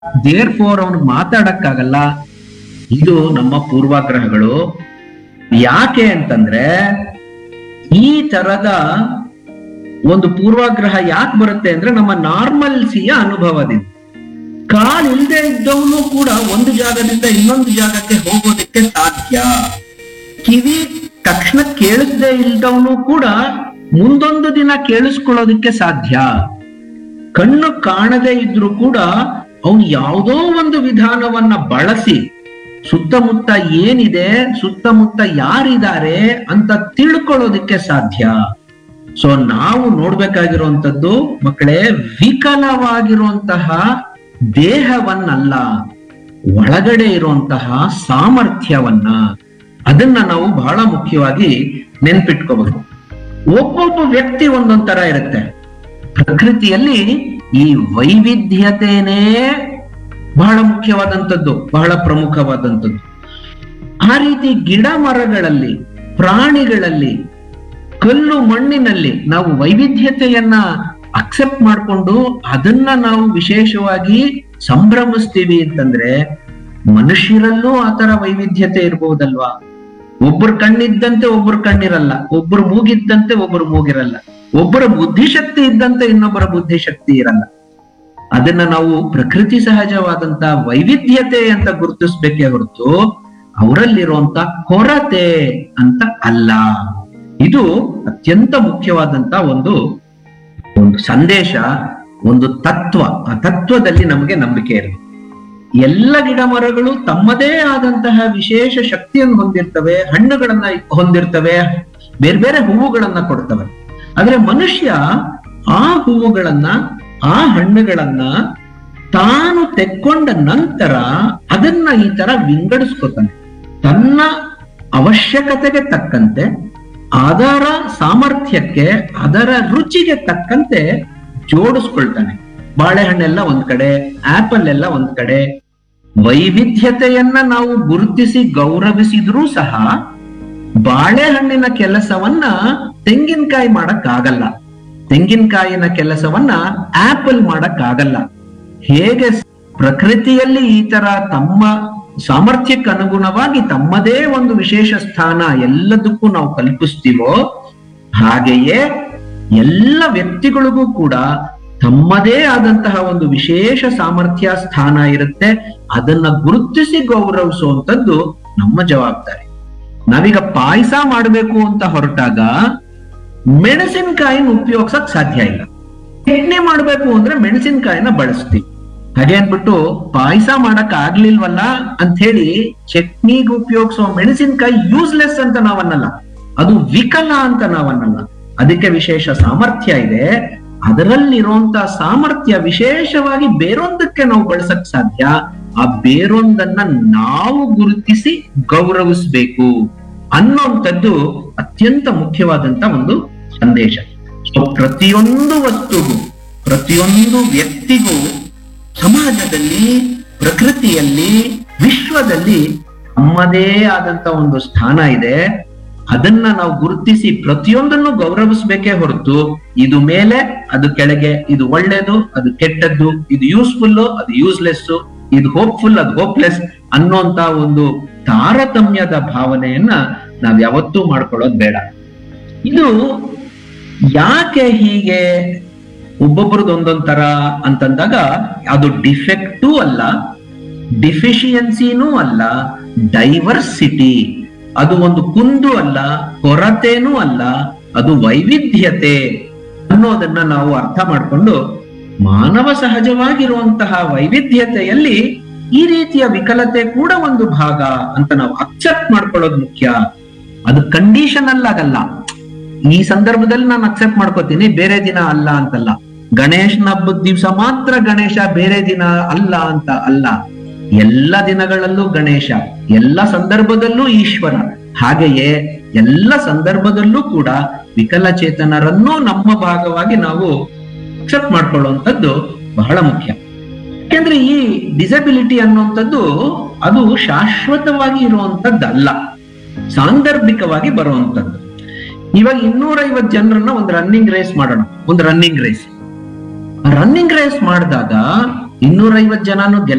there four ಅವನಿಗೆ ಮಾತಾಡಕ್ಕಾಗಲ್ಲ ಇದು ನಮ್ಮ ಪೂರ್ವಾಗ್ರಹಗಳು ಯಾಕೆ ಅಂತಂದ್ರೆ ಈ ತರದ ಒಂದು ಪೂರ್ವಾಗ್ರಹ ಯಾಕೆ ಬರುತ್ತೆ ಅಂದ್ರೆ ನಮ್ಮ ನಾರ್ಮಲ್ಸಿಯ ಅನುಭವದಿಂದ ಕಾಲ್ ಇಲ್ಲದೆ ಇದ್ದವನು ಕೂಡ ಒಂದು ಜಾಗದಿಂದ ಇನ್ನೊಂದು ಜಾಗಕ್ಕೆ ಹೋಗೋದಕ್ಕೆ ಸಾಧ್ಯ ಕಿವಿ ತಕ್ಷಣ ಕೇಳಿಸದೆ ಇಲ್ದವನು ಕೂಡ ಮುಂದೊಂದು ದಿನ ಕೇಳಿಸ್ಕೊಳ್ಳೋದಕ್ಕೆ ಸಾಧ್ಯ ಕಣ್ಣು ಕಾಣದೇ ಇದ್ರೂ ಕೂಡ ಅವನು ಯಾವುದೋ ಒಂದು ವಿಧಾನವನ್ನ ಬಳಸಿ ಸುತ್ತಮುತ್ತ ಏನಿದೆ ಸುತ್ತಮುತ್ತ ಯಾರಿದ್ದಾರೆ ಅಂತ ತಿಳ್ಕೊಳ್ಳೋದಕ್ಕೆ ಸಾಧ್ಯ ಸೊ ನಾವು ನೋಡ್ಬೇಕಾಗಿರುವಂತದ್ದು ಮಕ್ಕಳೇ ವಿಕಲವಾಗಿರುವಂತಹ ದೇಹವನ್ನಲ್ಲ ಒಳಗಡೆ ಇರುವಂತಹ ಸಾಮರ್ಥ್ಯವನ್ನ ಅದನ್ನ ನಾವು ಬಹಳ ಮುಖ್ಯವಾಗಿ ನೆನ್ಪಿಟ್ಕೋಬೇಕು ಒಬ್ಬೊಬ್ಬ ವ್ಯಕ್ತಿ ಒಂದೊಂದ್ ತರ ಇರುತ್ತೆ ಪ್ರಕೃತಿಯಲ್ಲಿ ಈ ವೈವಿಧ್ಯತೆನೇ ಬಹಳ ಮುಖ್ಯವಾದಂಥದ್ದು ಬಹಳ ಪ್ರಮುಖವಾದಂಥದ್ದು ಆ ರೀತಿ ಗಿಡ ಮರಗಳಲ್ಲಿ ಪ್ರಾಣಿಗಳಲ್ಲಿ ಕಲ್ಲು ಮಣ್ಣಿನಲ್ಲಿ ನಾವು ವೈವಿಧ್ಯತೆಯನ್ನ ಅಕ್ಸೆಪ್ಟ್ ಮಾಡ್ಕೊಂಡು ಅದನ್ನ ನಾವು ವಿಶೇಷವಾಗಿ ಸಂಭ್ರಮಿಸ್ತೀವಿ ಅಂತಂದ್ರೆ ಮನುಷ್ಯರಲ್ಲೂ ಆತರ ವೈವಿಧ್ಯತೆ ಇರ್ಬಹುದಲ್ವಾ ಒಬ್ಬರು ಕಣ್ಣಿದ್ದಂತೆ ಒಬ್ಬರು ಕಣ್ಣಿರಲ್ಲ ಒಬ್ಬರು ಮೂಗಿದ್ದಂತೆ ಒಬ್ಬರು ಮೂಗಿರಲ್ಲ ಒಬ್ಬರ ಬುದ್ಧಿಶಕ್ತಿ ಇದ್ದಂತೆ ಇನ್ನೊಬ್ಬರ ಬುದ್ಧಿಶಕ್ತಿ ಇರಲ್ಲ ಅದನ್ನ ನಾವು ಪ್ರಕೃತಿ ಸಹಜವಾದಂತ ವೈವಿಧ್ಯತೆ ಅಂತ ಗುರುತಿಸ್ಬೇಕೇ ಹೊರತು ಅವರಲ್ಲಿರುವಂತ ಕೊರತೆ ಅಂತ ಅಲ್ಲ ಇದು ಅತ್ಯಂತ ಮುಖ್ಯವಾದಂತ ಒಂದು ಒಂದು ಸಂದೇಶ ಒಂದು ತತ್ವ ಆ ತತ್ವದಲ್ಲಿ ನಮಗೆ ನಂಬಿಕೆ ಇರಬೇಕು ಎಲ್ಲ ಗಿಡ ಮರಗಳು ತಮ್ಮದೇ ಆದಂತಹ ವಿಶೇಷ ಶಕ್ತಿಯನ್ನು ಹೊಂದಿರ್ತವೆ ಹಣ್ಣುಗಳನ್ನ ಹೊಂದಿರ್ತವೆ ಬೇರೆ ಬೇರೆ ಹೂವುಗಳನ್ನ ಕೊಡ್ತವೆ ಆದ್ರೆ ಮನುಷ್ಯ ಆ ಹೂವುಗಳನ್ನ ಆ ಹಣ್ಣುಗಳನ್ನ ತಾನು ತೆಕ್ಕೊಂಡ ನಂತರ ಅದನ್ನ ಈ ತರ ವಿಂಗಡಿಸ್ಕೊತಾನೆ ತನ್ನ ಅವಶ್ಯಕತೆಗೆ ತಕ್ಕಂತೆ ಅದರ ಸಾಮರ್ಥ್ಯಕ್ಕೆ ಅದರ ರುಚಿಗೆ ತಕ್ಕಂತೆ ಜೋಡಿಸ್ಕೊಳ್ತಾನೆ ಬಾಳೆಹಣ್ಣೆಲ್ಲ ಒಂದ್ ಕಡೆ ಆಪಲ್ ಎಲ್ಲ ಒಂದ್ ಕಡೆ ವೈವಿಧ್ಯತೆಯನ್ನ ನಾವು ಗುರುತಿಸಿ ಗೌರವಿಸಿದ್ರೂ ಸಹ ಬಾಳೆಹಣ್ಣಿನ ಕೆಲಸವನ್ನ ತೆಂಗಿನಕಾಯಿ ಮಾಡಕ್ ಆಗಲ್ಲ ತೆಂಗಿನಕಾಯಿನ ಕೆಲಸವನ್ನ ಆಪಲ್ ಮಾಡಕ್ ಆಗಲ್ಲ ಹೇಗೆ ಪ್ರಕೃತಿಯಲ್ಲಿ ಈ ತರ ತಮ್ಮ ಸಾಮರ್ಥ್ಯಕ್ಕೆ ಅನುಗುಣವಾಗಿ ತಮ್ಮದೇ ಒಂದು ವಿಶೇಷ ಸ್ಥಾನ ಎಲ್ಲದಕ್ಕೂ ನಾವು ಕಲ್ಪಿಸ್ತೀವೋ ಹಾಗೆಯೇ ಎಲ್ಲ ವ್ಯಕ್ತಿಗಳಿಗೂ ಕೂಡ ತಮ್ಮದೇ ಆದಂತಹ ಒಂದು ವಿಶೇಷ ಸಾಮರ್ಥ್ಯ ಸ್ಥಾನ ಇರುತ್ತೆ ಅದನ್ನ ಗುರುತಿಸಿ ಗೌರವಿಸುವಂತದ್ದು ನಮ್ಮ ಜವಾಬ್ದಾರಿ ನಾವೀಗ ಪಾಯಸ ಮಾಡಬೇಕು ಅಂತ ಹೊರಟಾಗ ಮೆಣಸಿನಕಾಯಿನ ಉಪಯೋಗಿಸಕ್ ಸಾಧ್ಯ ಇಲ್ಲ ಚಟ್ನಿ ಮಾಡ್ಬೇಕು ಅಂದ್ರೆ ಮೆಣಸಿನಕಾಯಿನ ಬಳಸ್ತೀವಿ ಹಾಗೆ ಅನ್ಬಿಟ್ಟು ಪಾಯಸ ಮಾಡಕ್ ಆಗ್ಲಿಲ್ವಲ್ಲ ಅಂತ ಹೇಳಿ ಚಟ್ನಿಗೆ ಉಪಯೋಗಿಸೋ ಮೆಣಸಿನಕಾಯಿ ಯೂಸ್ಲೆಸ್ ಅಂತ ನಾವನ್ನಲ್ಲ ಅದು ವಿಕಲ ಅಂತ ನಾವನ್ನಲ್ಲ ಅದಕ್ಕೆ ವಿಶೇಷ ಸಾಮರ್ಥ್ಯ ಇದೆ ಅದರಲ್ಲಿರುವಂತ ಸಾಮರ್ಥ್ಯ ವಿಶೇಷವಾಗಿ ಬೇರೊಂದಕ್ಕೆ ನಾವು ಬಳಸಕ್ ಸಾಧ್ಯ ಆ ಬೇರೊಂದನ್ನ ನಾವು ಗುರುತಿಸಿ ಗೌರವಿಸ್ಬೇಕು ಅನ್ನೋಂಥದ್ದು ಅತ್ಯಂತ ಮುಖ್ಯವಾದಂತ ಒಂದು ಸಂದೇಶ ಸೊ ಪ್ರತಿಯೊಂದು ವಸ್ತುಗೂ ಪ್ರತಿಯೊಂದು ವ್ಯಕ್ತಿಗೂ ಸಮಾಜದಲ್ಲಿ ಪ್ರಕೃತಿಯಲ್ಲಿ ವಿಶ್ವದಲ್ಲಿ ತಮ್ಮದೇ ಆದಂತ ಒಂದು ಸ್ಥಾನ ಇದೆ ಅದನ್ನ ನಾವು ಗುರುತಿಸಿ ಪ್ರತಿಯೊಂದನ್ನು ಗೌರವಿಸ್ಬೇಕೇ ಹೊರತು ಇದು ಮೇಲೆ ಅದು ಕೆಳಗೆ ಇದು ಒಳ್ಳೇದು ಅದು ಕೆಟ್ಟದ್ದು ಇದು ಯೂಸ್ಫುಲ್ ಅದು ಯೂಸ್ಲೆಸ್ ಇದು ಹೋಪ್ಫುಲ್ ಅದು ಹೋಪ್ಲೆಸ್ ಅನ್ನೋಂತ ಒಂದು ತಾರತಮ್ಯದ ಭಾವನೆಯನ್ನ ನಾವ್ ಯಾವತ್ತೂ ಮಾಡ್ಕೊಳ್ಳೋದು ಬೇಡ ಇದು ಯಾಕೆ ಹೀಗೆ ಒಬ್ಬೊಬ್ರದ್ದು ಒಂದೊಂದ್ ತರ ಅಂತಂದಾಗ ಅದು ಡಿಫೆಕ್ಟೂ ಅಲ್ಲ ಡಿಫಿಷಿಯನ್ಸಿನೂ ಅಲ್ಲ ಡೈವರ್ಸಿಟಿ ಅದು ಒಂದು ಕುಂದು ಅಲ್ಲ ಕೊರತೆನೂ ಅಲ್ಲ ಅದು ವೈವಿಧ್ಯತೆ ಅನ್ನೋದನ್ನ ನಾವು ಅರ್ಥ ಮಾಡ್ಕೊಂಡು ಮಾನವ ಸಹಜವಾಗಿರುವಂತಹ ವೈವಿಧ್ಯತೆಯಲ್ಲಿ ಈ ರೀತಿಯ ವಿಕಲತೆ ಕೂಡ ಒಂದು ಭಾಗ ಅಂತ ನಾವು ಅಕ್ಸೆಪ್ಟ್ ಮಾಡ್ಕೊಳ್ಳೋದು ಮುಖ್ಯ ಅದು ಕಂಡೀಷನ್ ಆಗಲ್ಲ ಈ ಸಂದರ್ಭದಲ್ಲಿ ನಾನು ಅಕ್ಸೆಪ್ಟ್ ಮಾಡ್ಕೋತೀನಿ ಬೇರೆ ದಿನ ಅಲ್ಲ ಅಂತಲ್ಲ ಗಣೇಶನ ಹಬ್ಬದ ದಿವಸ ಮಾತ್ರ ಗಣೇಶ ಬೇರೆ ದಿನ ಅಲ್ಲ ಅಂತ ಅಲ್ಲ ಎಲ್ಲ ದಿನಗಳಲ್ಲೂ ಗಣೇಶ ಎಲ್ಲ ಸಂದರ್ಭದಲ್ಲೂ ಈಶ್ವರ ಹಾಗೆಯೇ ಎಲ್ಲ ಸಂದರ್ಭದಲ್ಲೂ ಕೂಡ ವಿಕಲಚೇತನರನ್ನೂ ನಮ್ಮ ಭಾಗವಾಗಿ ನಾವು ಅಕ್ಸೆಪ್ಟ್ ಮಾಡ್ಕೊಳ್ಳುವಂಥದ್ದು ಬಹಳ ಮುಖ್ಯ ಯಾಕೆಂದ್ರೆ ಈ ಡಿಸಬಿಲಿಟಿ ಅನ್ನುವಂಥದ್ದು ಅದು ಶಾಶ್ವತವಾಗಿ ಇರುವಂತದ್ದಲ್ಲ ಸಾಂದರ್ಭಿಕವಾಗಿ ಬರುವಂತದ್ದು ಇವಾಗ ಇನ್ನೂರೈವತ್ತು ಜನರನ್ನ ಒಂದು ರನ್ನಿಂಗ್ ರೇಸ್ ಮಾಡೋಣ ಒಂದು ರನ್ನಿಂಗ್ ರೇಸ್ ರನ್ನಿಂಗ್ ರೇಸ್ ಮಾಡಿದಾಗ ಇನ್ನೂರೈವತ್ ಜನನು